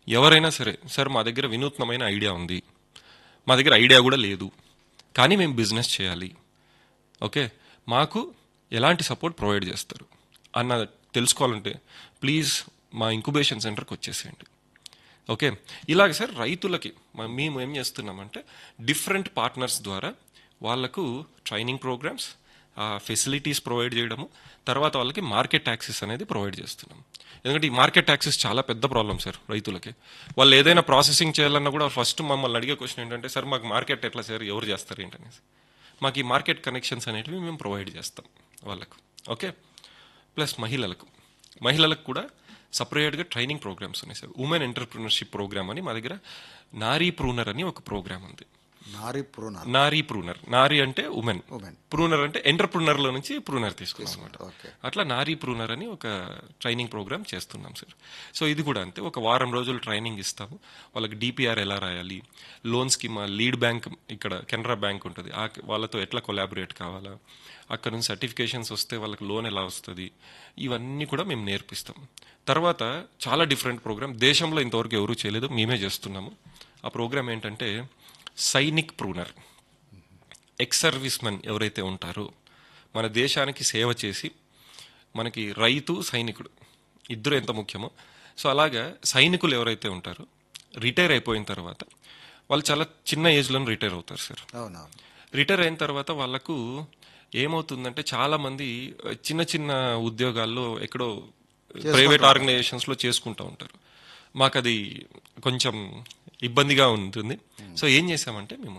ఎవరైనా సరే సార్ మా దగ్గర వినూత్నమైన ఐడియా ఉంది మా దగ్గర ఐడియా కూడా లేదు కానీ మేము బిజినెస్ చేయాలి ఓకే మాకు ఎలాంటి సపోర్ట్ ప్రొవైడ్ చేస్తారు అన్న తెలుసుకోవాలంటే ప్లీజ్ మా ఇంక్యుబేషన్ సెంటర్కి వచ్చేసేయండి ఓకే ఇలాగ సార్ రైతులకి మ- మేము ఏం చేస్తున్నామంటే డిఫరెంట్ పార్ట్నర్స్ ద్వారా వాళ్ళకు ట్రైనింగ్ ప్రోగ్రామ్స్ ఫెసిలిటీస్ ప్రొవైడ్ చేయడము తర్వాత వాళ్ళకి మార్కెట్ యాక్సెస్ అనేది ప్రొవైడ్ చేస్తున్నాం ఎందుకంటే ఈ మార్కెట్ యాక్సెస్ చాలా పెద్ద ప్రాబ్లం సార్ రైతులకి వాళ్ళు ఏదైనా ప్రాసెసింగ్ చేయాలన్నా కూడా ఫస్ట్ మమ్మల్ని అడిగే క్వశ్చన్ ఏంటంటే సార్ మాకు మార్కెట్ ఎట్లా సార్ ఎవరు చేస్తారు ఏంటనేసి మాకు ఈ మార్కెట్ కనెక్షన్స్ అనేటివి మేము ప్రొవైడ్ చేస్తాం వాళ్ళకు ఓకే ప్లస్ మహిళలకు మహిళలకు కూడా సపరేట్గా ట్రైనింగ్ ప్రోగ్రామ్స్ ఉన్నాయి సార్ ఉమెన్ ఎంటర్ప్రినర్షిప్ ప్రోగ్రామ్ అని మా దగ్గర నారీ ప్రూనర్ అని ఒక ప్రోగ్రామ్ ఉంది నారీ ప్రూనర్ నారీ ప్రూనర్ నారీ అంటే ఉమెన్ ఉమెన్ ప్రూనర్ అంటే ఎంటర్ప్రినర్ లో నుంచి ప్రూనర్ తీసుకున్నాం అనమాట ఓకే అట్లా నారీ ప్రూనర్ అని ఒక ట్రైనింగ్ ప్రోగ్రామ్ చేస్తున్నాం సార్ సో ఇది కూడా అంతే ఒక వారం రోజులు ట్రైనింగ్ ఇస్తాము వాళ్ళకి డిపిఆర్ ఎలా రాయాలి లోన్స్కి మా లీడ్ బ్యాంక్ ఇక్కడ కెనరా బ్యాంక్ ఉంటుంది ఆ వాళ్ళతో ఎట్లా కొలాబరేట్ కావాలా అక్కడ నుంచి సర్టిఫికేషన్స్ వస్తే వాళ్ళకి లోన్ ఎలా వస్తుంది ఇవన్నీ కూడా మేము నేర్పిస్తాం తర్వాత చాలా డిఫరెంట్ ప్రోగ్రామ్ దేశంలో ఇంతవరకు ఎవరూ చేయలేదు మేమే చేస్తున్నాము ఆ ప్రోగ్రామ్ ఏంటంటే Sainik preneur ex servicemen ఎవరైతే ఉంటారో మన దేశానికి సేవ చేసి మనకి రైతు సైనికుడు ఇద్దరు ఎంత ముఖ్యమో సో అలాగా సైనికులు ఎవరైతే ఉంటారో రిటైర్ అయిపోయిన తర్వాత వాళ్ళు చాలా చిన్న ఏజ్లో రిటైర్ అవుతారు సార్ అవునవును రిటైర్ అయిన తర్వాత వాళ్ళకు ఏమవుతుందంటే చాలా మంది ఆ, చిన్న చిన్న ఉద్యోగాల్లో ఎక్కడో ప్రైవేట్ ఆర్గనైజేషన్స్ లో చేసుకుంటూ ఉంటారు మాకు అది కొంచెం ఇబ్బందిగా ఉంటుంది సో ఏం చేసామంటే మేము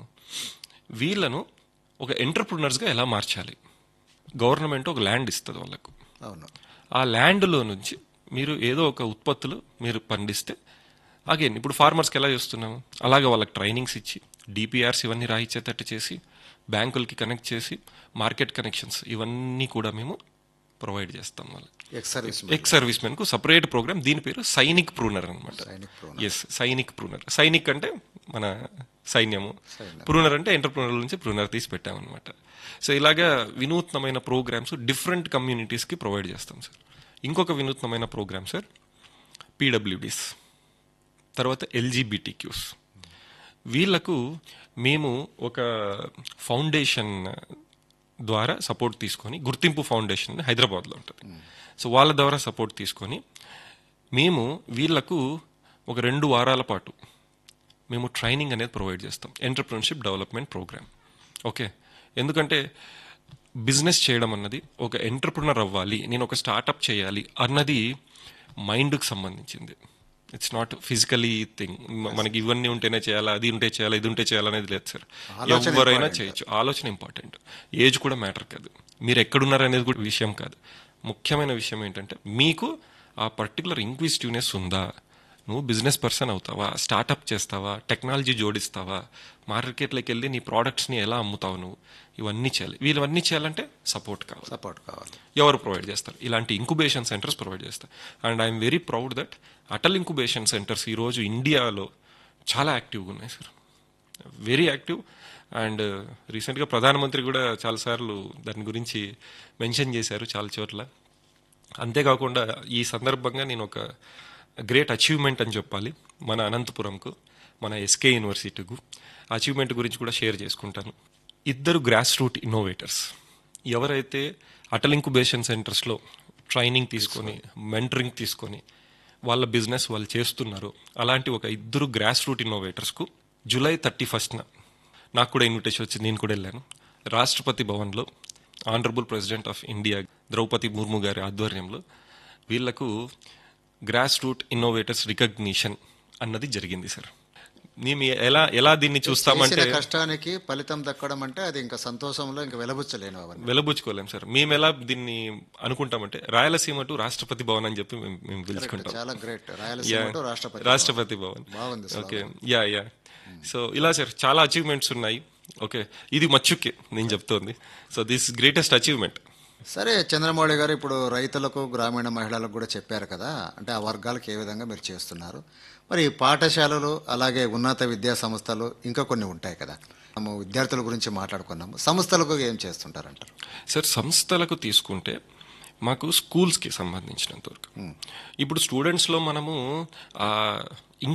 వీళ్ళను ఒక ఎంటర్ప్రినర్స్గా ఎలా మార్చాలి గవర్నమెంట్ ఒక ల్యాండ్ ఇస్తుంది వాళ్ళకు అవును ఆ ల్యాండ్లో నుంచి మీరు ఏదో ఒక ఉత్పత్తులు మీరు పండిస్తే అగైన్ ఇప్పుడు ఫార్మర్స్కి ఎలా చేస్తున్నాము అలాగే వాళ్ళకి ట్రైనింగ్స్ ఇచ్చి డిపిఆర్స్ ఇవన్నీ రాయిచ్చేటట్టు చేసి బ్యాంకులకి కనెక్ట్ చేసి మార్కెట్ కనెక్షన్స్ ఇవన్నీ కూడా మేము ప్రొవైడ్ చేస్తాం వాళ్ళకి ఎక్స్ సర్వీస్ ఎక్స్ సర్వీస్ మెన్కు సపరేట్ ప్రోగ్రామ్ దీని పేరు సైనిక్ ప్రూనర్ అనమాట Sainik preneur S Sainik preneur Sainik అంటే మన సైన్యము ప్రూనర్ అంటే ఎంటర్ప్రూనర్ నుంచి ప్రూనర్ తీసి పెట్టామన్నమాట సో ఇలాగా వినూత్నమైన ప్రోగ్రామ్స్ డిఫరెంట్ కమ్యూనిటీస్కి ప్రొవైడ్ చేస్తాం సార్ ఇంకొక వినూత్నమైన ప్రోగ్రామ్ సార్ పీడబ్ల్యూడీస్ తర్వాత ఎల్జీబీటీ క్యూస్ వీళ్ళకు మేము ఒక ఫౌండేషన్ ద్వారా సపోర్ట్ తీసుకొని గుర్తింపు ఫౌండేషన్ అని హైదరాబాద్లో ఉంటుంది సో వాళ్ళ ద్వారా సపోర్ట్ తీసుకొని మేము వీళ్ళకు ఒక రెండు వారాల పాటు మేము ట్రైనింగ్ అనేది ప్రొవైడ్ చేస్తాం ఎంటర్ప్రినర్షిప్ డెవలప్మెంట్ ప్రోగ్రామ్ ఓకే ఎందుకంటే బిజినెస్ చేయడం అన్నది ఒక ఎంటర్ప్రినర్ అవ్వాలి నేను ఒక స్టార్టప్ చేయాలి అన్నది మైండ్కి సంబంధించింది ఇట్స్ నాట్ ఫిజికలీ థింగ్ మనకి ఇవన్నీ ఉంటేనే చేయాలా అది ఉంటే చేయాలా ఇది ఉంటే చేయాలనేది లేదు సార్ ఆలోచన ఎవరైనా important. చేయొచ్చు ఆలోచన ఇంపార్టెంట్ ఏజ్ కూడా మ్యాటర్ కాదు మీరు ఎక్కడున్నారు అనేది కూడా విషయం కాదు ముఖ్యమైన విషయం ఏంటంటే మీకు ఆ పర్టికులర్ ఇంక్విజిటివ్నెస్ ఉందా నువ్వు బిజినెస్ పర్సన్ అవుతావా స్టార్టప్ చేస్తావా టెక్నాలజీ జోడిస్తావా మార్కెట్లోకి వెళ్ళి నీ ప్రోడక్ట్స్ని ఎలా అమ్ముతావు నువ్వు ఇవన్నీ చేయాలి వీళ్ళవన్నీ చేయాలంటే సపోర్ట్ కావాలి సపోర్ట్ కావాలి ఎవరు ప్రొవైడ్ చేస్తారు ఇలాంటి ఇంకుబేషన్ సెంటర్స్ ప్రొవైడ్ చేస్తారు and I'm very proud that Atal incubation centres ఈరోజు ఇండియాలో చాలా యాక్టివ్గా ఉన్నాయి సార్ వెరీ యాక్టివ్ అండ్ రీసెంట్గా ప్రధానమంత్రి కూడా చాలాసార్లు దాని గురించి మెన్షన్ చేశారు చాలా చోట్ల అంతేకాకుండా ఈ సందర్భంగా నేను ఒక గ్రేట్ అచీవ్మెంట్ అని చెప్పాలి మన అనంతపురంకు మన ఎస్కే యూనివర్సిటీకు అచీవ్మెంట్ గురించి కూడా షేర్ చేసుకుంటాను ఇద్దరు గ్రాస్ రూట్ ఇన్నోవేటర్స్ ఎవరైతే అటల్ ఇంకుబేషన్ సెంటర్స్లో ట్రైనింగ్ తీసుకొని మెంటరింగ్ తీసుకొని వాళ్ళ బిజినెస్ వాళ్ళు చేస్తున్నారు అలాంటి ఒక ఇద్దరు గ్రాస్ రూట్ ఇన్నోవేటర్స్కు జూలై థర్టీ ఫస్ట్న నాకు కూడా ఇన్విటేషన్ వచ్చింది నేను కూడా వెళ్ళాను రాష్ట్రపతి భవన్లో honourable president of India Droupadi Murmu గారి ఆధ్వర్యంలో వీళ్లకు గ్రాస్ రూట్ ఇన్నోవేటర్స్ రికగ్నిషన్ అన్నది జరిగింది సార్ మేము ఎలా ఎలా దీన్ని చూస్తామంటే చేసిన కష్టానికి ఫలితం దక్కడం అంటే అది ఇంకా సంతోషంలో ఇంకా వెలబుచ్చలేను అవన్నీ వెలబుచ్చుకోలేం సార్ మేము ఎలా దీన్ని అనుకుంటామంటే రాయలసీమ టు రాష్ట్రపతి భవన్ అని చెప్పి మేము మేము పిలుచుకుంటాం చాలా గ్రేట్ రాయలసీమ Yeah. టు రాష్ట్రపతి రాష్ట్రపతి భవన్ బాగుంది అసలు. ఓకే యా యా సో ఇలా సార్ చాలా అచీవ్మెంట్స్ ఉన్నాయి ఓకే ఇది మచ్చుకే నేను చెప్తోంది సో దిస్ గ్రేటెస్ట్ అచీవ్మెంట్ సరే చంద్రమౌళి గారు ఇప్పుడు రైతులకు గ్రామీణ మహిళలకు కూడా చెప్పారు కదా అంటే ఆ వర్గాలకు ఏ విధంగా మీరు చేస్తున్నారు మరి ఈ పాఠశాలలు అలాగే ఉన్నత విద్యా సంస్థలు ఇంకా కొన్ని ఉంటాయి కదా మనము విద్యార్థుల గురించి మాట్లాడుకున్నాము సంస్థలకు ఏం చేస్తుంటారంటారు సార్ సంస్థలకు తీసుకుంటే మాకు స్కూల్స్కి సంబంధించినంత వరకు ఇప్పుడు స్టూడెంట్స్లో మనము ఆ